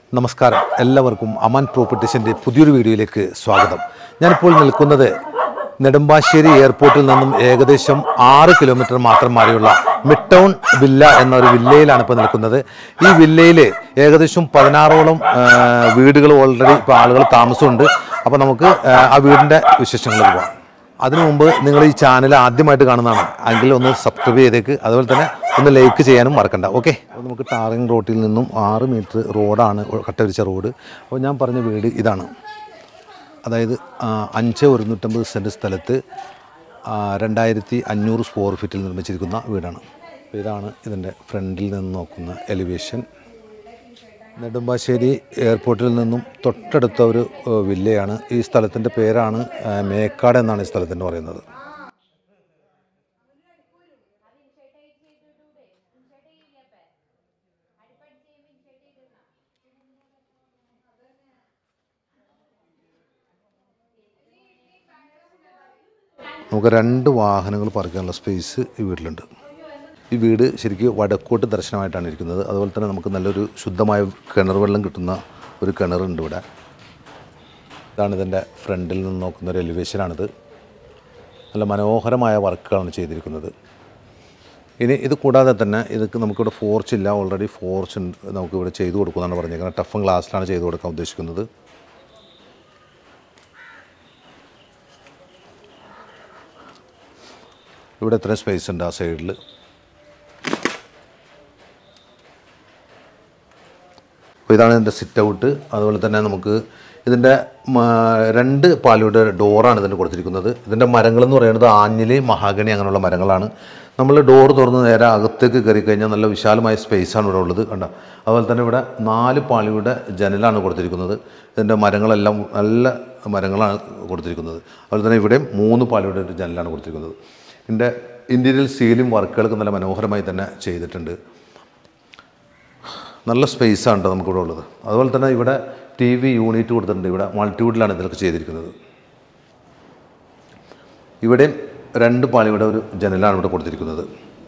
നമസ്കാരം എല്ലാവർക്കും അമൻ പ്രോപ്പർട്ടീസിൻ്റെ പുതിയൊരു വീഡിയോയിലേക്ക് സ്വാഗതം ഞാനിപ്പോൾ നിൽക്കുന്നത് നെടുമ്പാശ്ശേരി എയർപോർട്ടിൽ നിന്നും ഏകദേശം ആറ് കിലോമീറ്റർ മാത്രം മാറിയുള്ള മിഡ് ടൗൺ വില്ല എന്ന ഒരു വില്ലയിലാണ് ഇപ്പോൾ നിൽക്കുന്നത് ഈ വില്ലയിൽ ഏകദേശം പതിനാറോളം ആ, വീടുകൾ ഓൾറെഡി ഇപ്പോൾ ആളുകൾ താമസമുണ്ട് അപ്പോൾ നമുക്ക് ആ, ആ വീടിൻ്റെ വിശേഷങ്ങളിലേക്ക് പോകാം അതിനു മുമ്പ് നിങ്ങൾ ഈ ചാനൽ ആദ്യമായിട്ട് കാണുന്നതാണ് എങ്കിൽ ഒന്ന് സബ്സ്ക്രൈബ് ചെയ്തേക്ക് അതുപോലെ തന്നെ ഒന്ന് ലൈക്ക് ചെയ്യാനും മറക്കണ്ട ഓക്കെ അപ്പോൾ നമുക്ക് ടാറിങ് റോട്ടിൽ നിന്നും ആറ് മീറ്റർ റോഡാണ് കട്ടവിരിച്ച റോഡ് അപ്പോൾ ഞാൻ പറഞ്ഞ വീട് ഇതാണ് അതായത് ആ, അഞ്ച് ഒരുന്നൂറ്റമ്പത് സെൻറ്റ് സ്ഥലത്ത് ആ, രണ്ടായിരത്തി അഞ്ഞൂറ് സ്ക്വയർ ഫീറ്റിൽ നിർമ്മിച്ചിരിക്കുന്ന വീടാണ് അപ്പോൾ ഇതാണ് ഇതിൻ്റെ ഫ്രണ്ടിൽ നിന്ന് നോക്കുന്ന എലിവേഷൻ നെടുമ്പാശ്ശേരി എയർപോർട്ടിൽ നിന്നും തൊട്ടടുത്ത ഒരു ഏഹ്, വില്ലയാണ് ഈ സ്ഥലത്തിൻ്റെ പേരാണ് ഏഹ്, മേക്കാട് എന്നാണ് ഈ സ്ഥലത്തിൻ്റെ പറയുന്നത് നമുക്ക് രണ്ട് വാഹനങ്ങൾ പാർക്കാനുള്ള സ്പേസ് ഈ വീട്ടിലുണ്ട് ഈ വീട് ശരിക്കും വടക്കോട്ട് ദർശനമായിട്ടാണ് ഇരിക്കുന്നത് അതുപോലെ തന്നെ നമുക്ക് നല്ലൊരു ശുദ്ധമായ കിണർ വെള്ളം കിട്ടുന്ന ഒരു കിണറുണ്ട് ഇവിടെ ഇതാണ് ഇതിൻ്റെ ഫ്രണ്ടിൽ നിന്ന് നോക്കുന്ന ഒരു എലിവേഷനാണിത് നല്ല മനോഹരമായ വർക്കുകളാണ് ചെയ്തിരിക്കുന്നത് ഇനി ഇത് കൂടാതെ തന്നെ ഇതൊക്കെ നമുക്കിവിടെ ഫോർച്ച് ഇല്ല ഓൾറെഡി ഫോർച്ച് ഉണ്ട് നമുക്കിവിടെ ചെയ്തു കൊടുക്കുമെന്നാണ് പറഞ്ഞേക്കുന്നത് ടഫൻ ഗ്ലാസ്സിലാണ് ചെയ്തു കൊടുക്കാൻ ഉദ്ദേശിക്കുന്നത് ഇവിടെ ഇത്രയും സ്പേസ് ഉണ്ട് ആ സൈഡിൽ അപ്പോൾ ഇതാണ് ഇതിൻ്റെ സിറ്റ് ഔട്ട് അതുപോലെ തന്നെ നമുക്ക് ഇതിൻ്റെ മ- രണ്ട് പാലിയുടെ ഡോറാണ് ഇതിന് കൊടുത്തിരിക്കുന്നത് ഇതിൻ്റെ മരങ്ങളെന്ന് പറയുന്നത് ആഞ്ഞിലി മഹാഗണി അങ്ങനെയുള്ള മരങ്ങളാണ് നമ്മൾ ഡോർ തുറന്ന് നേരെ അകത്തേക്ക് കയറി കഴിഞ്ഞാൽ നല്ല വിശാലമായ സ്പേസാണ് ഇവിടെ ഉള്ളത് കണ്ട അതുപോലെ തന്നെ ഇവിടെ നാല് പാളിയുടെ ജനലാണ് കൊടുത്തിരിക്കുന്നത് ഇതിൻ്റെ മരങ്ങളെല്ലാം നല്ല മരങ്ങളാണ് കൊടുത്തിരിക്കുന്നത് അതുപോലെ തന്നെ ഇവിടെയും മൂന്ന് പാളിയുടെ ഒരു ജനലാണ് കൊടുത്തിരിക്കുന്നത് ഇതിൻ്റെ ഇൻറ്റീരിയൽ സീലിംഗ് വർക്കുകളൊക്കെ നല്ല മനോഹരമായി തന്നെ ചെയ്തിട്ടുണ്ട് നല്ല സ്പേസാണ് കേട്ടോ നമുക്കിവിടെ ഉള്ളത് അതുപോലെ തന്നെ ഇവിടെ ടി വി യൂണിറ്റ് കൊടുത്തിട്ടുണ്ട് ഇവിടെ മൾട്ടിവുഡിലാണ് ഇതിലൊക്കെ ചെയ്തിരിക്കുന്നത് ഇവിടെയും രണ്ട് പാളിയുടെ ഒരു ജനലാണ് ഇവിടെ കൊടുത്തിരിക്കുന്നത്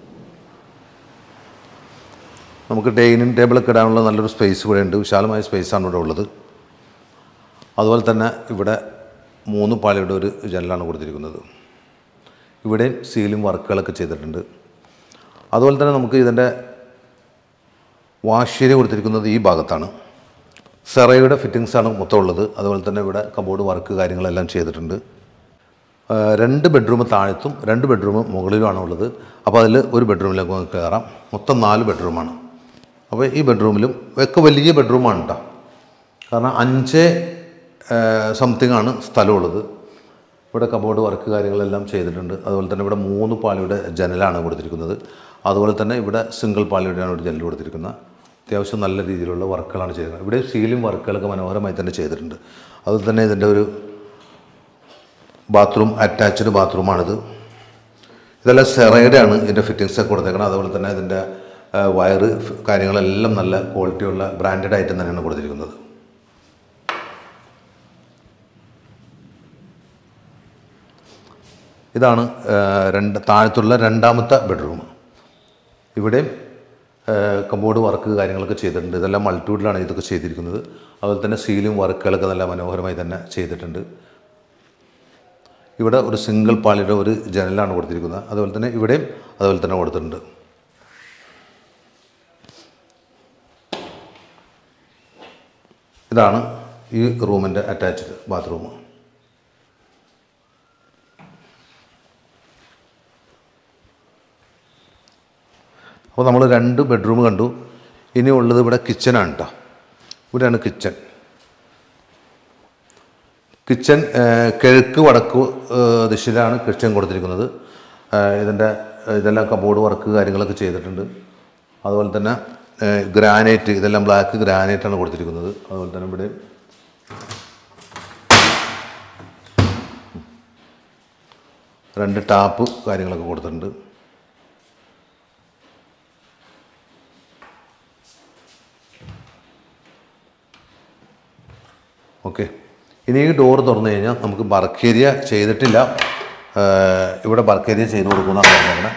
നമുക്ക് ഡൈനിങ് ടേബിളൊക്കെ ഇടാനുള്ള നല്ലൊരു സ്പേസ് ഇവിടെ ഉണ്ട് വിശാലമായ സ്പേസാണ് ഇവിടെ ഉള്ളത് അതുപോലെ തന്നെ ഇവിടെ മൂന്ന് പാളിയുടെ ഒരു ജനലാണ് കൊടുത്തിരിക്കുന്നത് ഇവിടെയും സീലിംഗ് വർക്കുകളൊക്കെ ചെയ്തിട്ടുണ്ട് അതുപോലെ തന്നെ നമുക്ക് ഇതിൻ്റെ വാഷേരി കൊടുത്തിരിക്കുന്നത് ഈ ഭാഗത്താണ് സെറയുടെ ഫിറ്റിങ്സ് ആണ് മൊത്തം ഉള്ളത് അതുപോലെ തന്നെ ഇവിടെ കബോർഡ് വർക്ക് കാര്യങ്ങളെല്ലാം ചെയ്തിട്ടുണ്ട് ആ, രണ്ട് ബെഡ്റൂം താഴത്തും രണ്ട് ബെഡ്റൂം മുകളിലുമാണ് ഉള്ളത് അപ്പോൾ അതിൽ ഒരു ബെഡ്റൂമിലേക്ക് നമുക്ക് കയറാം മൊത്തം നാല് ബെഡ്റൂമാണ് അപ്പോൾ ഈ ബെഡ്റൂമിലും ഒക്കെ വലിയ ബെഡ്റൂമാണ് കേട്ടോ കാരണം അഞ്ച് സംതിങ് ആണ് സ്ഥലമുള്ളത് ഇവിടെ കബോർഡ് വർക്ക് കാര്യങ്ങളെല്ലാം ചെയ്തിട്ടുണ്ട് അതുപോലെ തന്നെ ഇവിടെ മൂന്ന് പാളിയുടെ ജനലാണ് കൊടുത്തിരിക്കുന്നത് അതുപോലെ തന്നെ ഇവിടെ സിംഗിൾ പാളിയുടെയാണ് ഒരു ജനൽ കൊടുത്തിരിക്കുന്നത് അത്യാവശ്യം നല്ല രീതിയിലുള്ള വർക്കുകളാണ് ചെയ്തിരിക്കുന്നത് ഇവിടെ സീലിംഗ് വർക്കുകളൊക്കെ മനോഹരമായി തന്നെ ചെയ്തിട്ടുണ്ട് അതുപോലെ തന്നെ ഇതിൻ്റെ ഒരു ബാത്റൂം അറ്റാച്ച്ഡ് ബാത്റൂമാണിത് ഇതെല്ലാം സെറയുടെ ആണ് ഇതിൻ്റെ ഫിറ്റിങ്സ് ഒക്കെ കൊടുത്തേക്കണം അതുപോലെ തന്നെ ഇതിൻ്റെ വയറ് കാര്യങ്ങളെല്ലാം നല്ല ക്വാളിറ്റിയുള്ള ബ്രാൻഡഡ് ഐറ്റം തന്നെയാണ് കൊടുത്തിരിക്കുന്നത് ഇതാണ് ആ, രണ്ട് താഴത്തുള്ള രണ്ടാമത്തെ ബെഡ്റൂം ഇവിടെയും കമ്പോർഡ് വർക്ക് കാര്യങ്ങളൊക്കെ ചെയ്തിട്ടുണ്ട് ഇതെല്ലാം മൾട്ടിവുഡിലാണ് ഇതൊക്കെ ചെയ്തിരിക്കുന്നത് അതുപോലെ തന്നെ സീലിംഗ് വർക്കുകളൊക്കെ നല്ല മനോഹരമായി തന്നെ ചെയ്തിട്ടുണ്ട് ഇവിടെ ഒരു സിംഗിൾ പാളിയുടെ ഒരു ജനലാണ് കൊടുത്തിരിക്കുന്നത് അതുപോലെ തന്നെ ഇവിടെയും അതുപോലെ തന്നെ കൊടുത്തിട്ടുണ്ട് ഇതാണ് ഈ റൂമിൻ്റെ അറ്റാച്ച്ഡ് ബാത്റൂം അപ്പോൾ നമ്മൾ രണ്ട് ബെഡ്റൂം കണ്ടു ഇനി ഉള്ളത് ഇവിടെ കിച്ചനാണ് കേട്ടോ ഇവിടെയാണ് കിച്ചൺ കിച്ചൺ ഏഹ്, കിഴക്ക് വടക്ക് ഏഹ്, ദിശയിലാണ് കിച്ചൺ കൊടുത്തിരിക്കുന്നത് ഏഹ്, ഇതിൻ്റെ ഇതെല്ലാം കബോർഡ് വർക്ക് കാര്യങ്ങളൊക്കെ ചെയ്തിട്ടുണ്ട് അതുപോലെ തന്നെ ഏഹ്, ഗ്രാനൈറ്റ് ഇതെല്ലാം ബ്ലാക്ക് ഗ്രാനൈറ്റാണ് കൊടുത്തിരിക്കുന്നത് അതുപോലെ തന്നെ ഇവിടെ രണ്ട് ടാപ്പ് കാര്യങ്ങളൊക്കെ കൊടുത്തിട്ടുണ്ട് ഓക്കെ ഇനി ഈ ഡോർ തുറന്നു കഴിഞ്ഞാൽ നമുക്ക് ബർക്കേരിയ ചെയ്തിട്ടില്ല ഏഹ് ഇവിടെ ബർക്കേരിയ ചെയ്ത് കൊടുക്കുന്നതാണ് പറഞ്ഞത്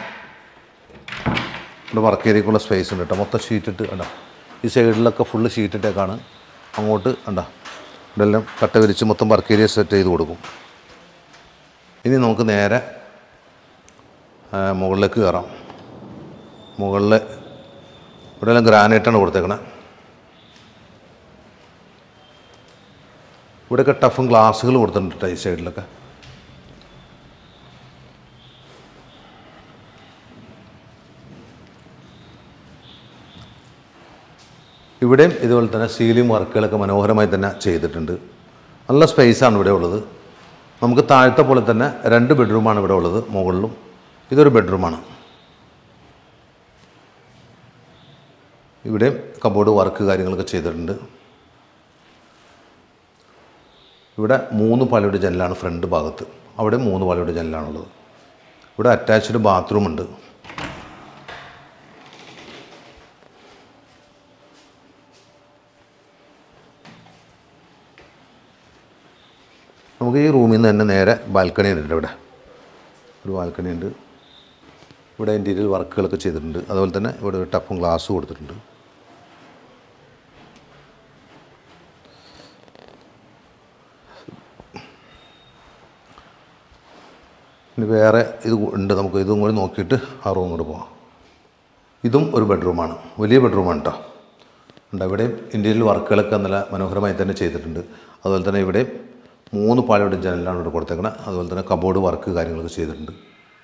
ഇവിടെ വർക്ക് ഏരിയക്കുള്ള സ്പേസ് ഉണ്ട് കേട്ടോ മൊത്തം ഷീറ്റ് ഇട്ട് കണ്ടോ ഈ സൈഡിലൊക്കെ ഫുള്ള് ഷീറ്റ് ഇട്ടേക്കാണ് അങ്ങോട്ട് കണ്ട ഇവിടെ എല്ലാം കട്ട വിരിച്ച് മൊത്തം വർക്ക് ഏരിയ സെറ്റ് ചെയ്ത് കൊടുക്കും ഇനി നമുക്ക് നേരെ ആ, മുകളിലേക്ക് കയറാം മുകളിൽ ഇവിടെ എല്ലാം ഗ്രാനൈറ്റാണ് കൊടുത്തേക്കണേ ഇവിടെയൊക്കെ ടഫും ഗ്ലാസ്സുകൾ കൊടുത്തിട്ടുണ്ട് ട്ടോ ഈ സൈഡിലൊക്കെ ഇവിടെയും ഇതുപോലെ തന്നെ സീലിംഗ് വർക്കുകളൊക്കെ മനോഹരമായി തന്നെ ചെയ്തിട്ടുണ്ട് നല്ല സ്പേസാണ് ഇവിടെ ഉള്ളത് നമുക്ക് താഴത്തെ പോലെ തന്നെ രണ്ട് ബെഡ്റൂമാണ് ഇവിടെ ഉള്ളത് മുകളിലും ഇതൊരു ബെഡ്റൂമാണ് ഇവിടെയും കബോർഡ് വർക്ക് കാര്യങ്ങളൊക്കെ ചെയ്തിട്ടുണ്ട് ഇവിടെ മൂന്ന് പാളിയുടെ ജനലാണ് ഫ്രണ്ട് ഭാഗത്ത് അവിടെ മൂന്ന് പാളിയുടെ ജനലാണുള്ളത് ഇവിടെ അറ്റാച്ച്ഡ് ബാത്റൂം ഉണ്ട് നമുക്ക് ഈ റൂമിൽ നിന്ന് തന്നെ നേരെ ബാൽക്കണി ഉണ്ട് ഇവിടെ ഒരു ബാൽക്കണി ഉണ്ട് ഇവിടെ ഇൻറ്റീരിയൽ വർക്കുകളൊക്കെ ചെയ്തിട്ടുണ്ട് അതുപോലെ തന്നെ ഇവിടെ ഒരു ടഫും ഗ്ലാസ് കൊടുത്തിട്ടുണ്ട് ഇനി വേറെ ഇത് ഉണ്ട് നമുക്ക് ഇതും കൂടി നോക്കിയിട്ട് ആ റൂം കൂടെ പോകാം ഇതും ഒരു ബെഡ്റൂമാണ് വലിയ ബെഡ്റൂമാണ് കേട്ടോ ഉണ്ട് ഇവിടെ ഇന്ത്യയിൽ വർക്കുകളൊക്കെ നല്ല മനോഹരമായി തന്നെ ചെയ്തിട്ടുണ്ട് അതുപോലെ തന്നെ ഇവിടെ മൂന്ന് പാളിയുടെ ജനലാണ് ഇവിടെ കൊടുത്തേക്കണത് അതുപോലെ തന്നെ കബോർഡ് വർക്ക് കാര്യങ്ങളൊക്കെ ചെയ്തിട്ടുണ്ട്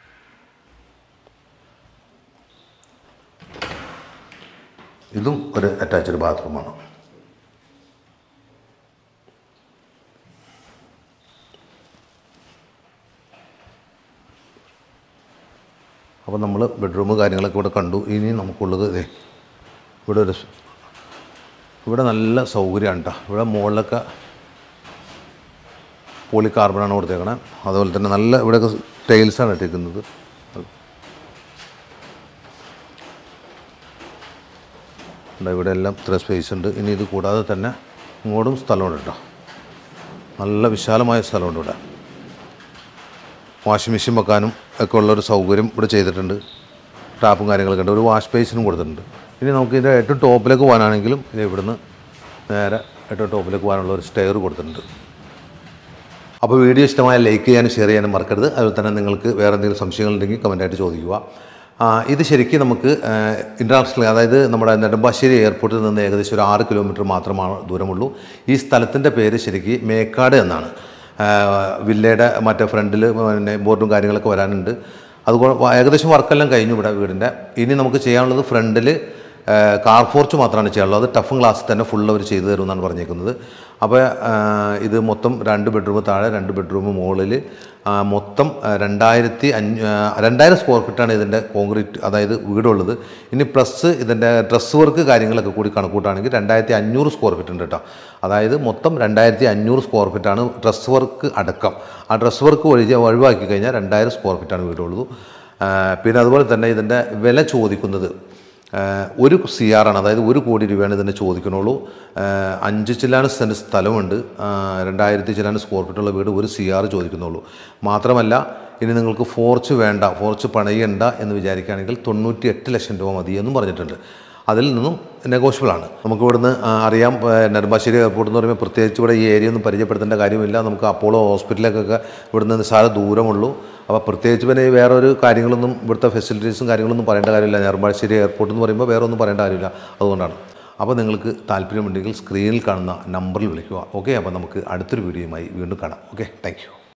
ഇതും ഒരു അറ്റാച്ച്ഡ് ബാത്റൂമാണ് അപ്പോൾ നമ്മൾ ബെഡ്റൂം കാര്യങ്ങളൊക്കെ ഇവിടെ കണ്ടു ഇനി നമുക്കുള്ളത് ഇതേ ഇവിടെ ഒരു സ്- ഇവിടെ നല്ല സൗകര്യമാണ് കേട്ടോ ഇവിടെ മുകളിലൊക്കെ പോളി കാർബണാണ് കൊടുത്തേക്കണേ അതുപോലെ തന്നെ നല്ല ഇവിടെയൊക്കെ ടൈൽസാണ് ഇട്ടിരിക്കുന്നത് ഉണ്ട്, ഇവിടെ എല്ലാം ഇത്ര സ്പേസ് ഉണ്ട് ഇനി ഇത് കൂടാതെ തന്നെ ഇങ്ങോട്ടും സ്ഥലമുണ്ട് കേട്ടോ നല്ല വിശാലമായ സ്ഥലമുണ്ട് ഇവിടെ വാഷിംഗ് മെഷീൻ വെക്കാനും ഒക്കെ ഉള്ളൊരു സൗകര്യം ഇവിടെ ചെയ്തിട്ടുണ്ട് ടാപ്പും കാര്യങ്ങളൊക്കെ ഉണ്ട് ഒരു വാഷ് ബേസിനും കൊടുത്തിട്ടുണ്ട് ഇനി നമുക്ക് ഇതിൻ്റെ ഏറ്റവും ടോപ്പിലേക്ക് പോകാനാണെങ്കിലും ഇത് ഇവിടുന്ന് നേരെ ഏറ്റവും ടോപ്പിലേക്ക് പോകാനുള്ള ഒരു സ്റ്റെയർ കൊടുത്തിട്ടുണ്ട് അപ്പോൾ വീഡിയോ ഇഷ്ടമായ ലൈക്ക് ചെയ്യാനും ഷെയർ ചെയ്യാനും മറക്കരുത് അതുപോലെ തന്നെ നിങ്ങൾക്ക് വേറെ എന്തെങ്കിലും സംശയങ്ങളുണ്ടെങ്കിൽ കമൻറ്റായിട്ട് ചോദിക്കുക ആ, ഇത് ശരിക്കും നമുക്ക് ഇൻ്റർനാഷണൽ അതായത് നമ്മുടെ നെടുമ്പാശ്ശേരി എയർപോർട്ടിൽ നിന്ന് ഏകദേശം ഒരു ആറ് കിലോമീറ്റർ മാത്രമാണ് ദൂരമുള്ളൂ ഈ സ്ഥലത്തിൻ്റെ പേര് ശരിക്കും മേക്കാട് എന്നാണ് ആ, വില്ലയുടെ മറ്റേ ഫ്രണ്ടിൽ പിന്നെ ബോർഡും കാര്യങ്ങളൊക്കെ വരാനുണ്ട് അതുപോലെ വ- ഏകദേശം വർക്കെല്ലാം കഴിഞ്ഞു ഇവിടെ വീടിൻ്റെ ഇനി നമുക്ക് ചെയ്യാനുള്ളത് ഫ്രണ്ടിൽ കാർ ഫോർച്ച് മാത്രമാണ് ചെയ്യാനുള്ളത് അത് ടഫും ഗ്ലാസ് തന്നെ ഫുൾ അവർ ചെയ്തു തരുമെന്നാണ് പറഞ്ഞേക്കുന്നത് അപ്പോൾ ഇത് മൊത്തം രണ്ട് ബെഡ്റൂം താഴെ രണ്ട് ബെഡ്റൂം മുകളിൽ ആ, മൊത്തം ആ, രണ്ടായിരത്തി അഞ്ഞൂ ആ, രണ്ടായിരം സ്ക്വയർ ഫീറ്റാണ് ഇതിൻ്റെ കോൺക്രീറ്റ് അതായത് വീടുള്ളത് ഇനി പ്ലസ് ഇതിൻ്റെ ഡ്രസ് വർക്ക് കാര്യങ്ങളൊക്കെ കൂടി കണക്കൂട്ടാണെങ്കിൽ രണ്ടായിരത്തി അഞ്ഞൂറ് സ്ക്വയർ ഫീറ്റ് ഉണ്ട് കേട്ടോ അതായത് മൊത്തം രണ്ടായിരത്തി അഞ്ഞൂറ് സ്ക്വയർ ഫീറ്റാണ് ഡ്രസ് വർക്ക് അടക്കം ആ ഡ്രസ് വർക്ക് ഒഴിച്ച് ഒഴിവാക്കി കഴിഞ്ഞാൽ രണ്ടായിരം സ്ക്വയർ ഫീറ്റാണ് വീടുള്ളത് ആ, പിന്നെ അതുപോലെ തന്നെ ഇതിൻ്റെ വില ചോദിക്കുന്നത് ആഹ് ഒരു സി ആറാണ് അതായത് ഒരു കോടി രൂപയാണ് ഇതിന് ചോദിക്കണുള്ളൂ ആഹ് അഞ്ച് ചില്ലാന് സെൻറ്റ് സ്ഥലമുണ്ട് ആഹ് രണ്ടായിരത്തി ചില്ലാന് സ്ക്വയർ ഫീറ്റുള്ള വീട് ഒരു സി ആർ ചോദിക്കുന്നുള്ളൂ മാത്രമല്ല ഇനി നിങ്ങൾക്ക് ഫോർച്ച് വേണ്ട ഫോർച്ച് പണയണ്ട എന്ന് വിചാരിക്കുകയാണെങ്കിൽ തൊണ്ണൂറ്റി എട്ട് ലക്ഷം രൂപ മതി എന്നും പറഞ്ഞിട്ടുണ്ട് അതിൽ നിന്നും നെഗോഷ്യബിൾ ആണ് നമുക്ക് ഇവിടുന്ന് ആ, അറിയാം ആ, നെടുമ്പാശ്ശേരി എയർപോർട്ട് എന്ന് പറയുമ്പോൾ പ്രത്യേകിച്ച് ഇവിടെ ഈ ഏരിയ ഒന്നും പരിചയപ്പെടുത്തേണ്ട കാര്യമില്ല നമുക്ക് അപ്പോളോ ഹോസ്പിറ്റലിലേക്കൊക്കെ ഇവിടുന്ന് നിസ്സാര ദൂരമുള്ളൂ അപ്പോൾ പ്രത്യേകിച്ച് പിന്നെ ഈ വേറൊരു കാര്യങ്ങളൊന്നും ഇവിടുത്തെ ഫെസിലിറ്റീസും കാര്യങ്ങളൊന്നും പറയേണ്ട കാര്യമില്ല നെടുമ്പാശ്ശേരി എയർപോർട്ട് എന്ന് പറയുമ്പോൾ വേറെ ഒന്നും പറയേണ്ട കാര്യമില്ല അതുകൊണ്ടാണ് അപ്പോൾ നിങ്ങൾക്ക് താല്പര്യമുണ്ടെങ്കിൽ സ്ക്രീനിൽ കാണുന്ന നമ്പറിൽ വിളിക്കുക ഓക്കെ അപ്പോൾ നമുക്ക് അടുത്തൊരു വീഡിയോയുമായി വീണ്ടും കാണാം ഓക്കെ താങ്ക്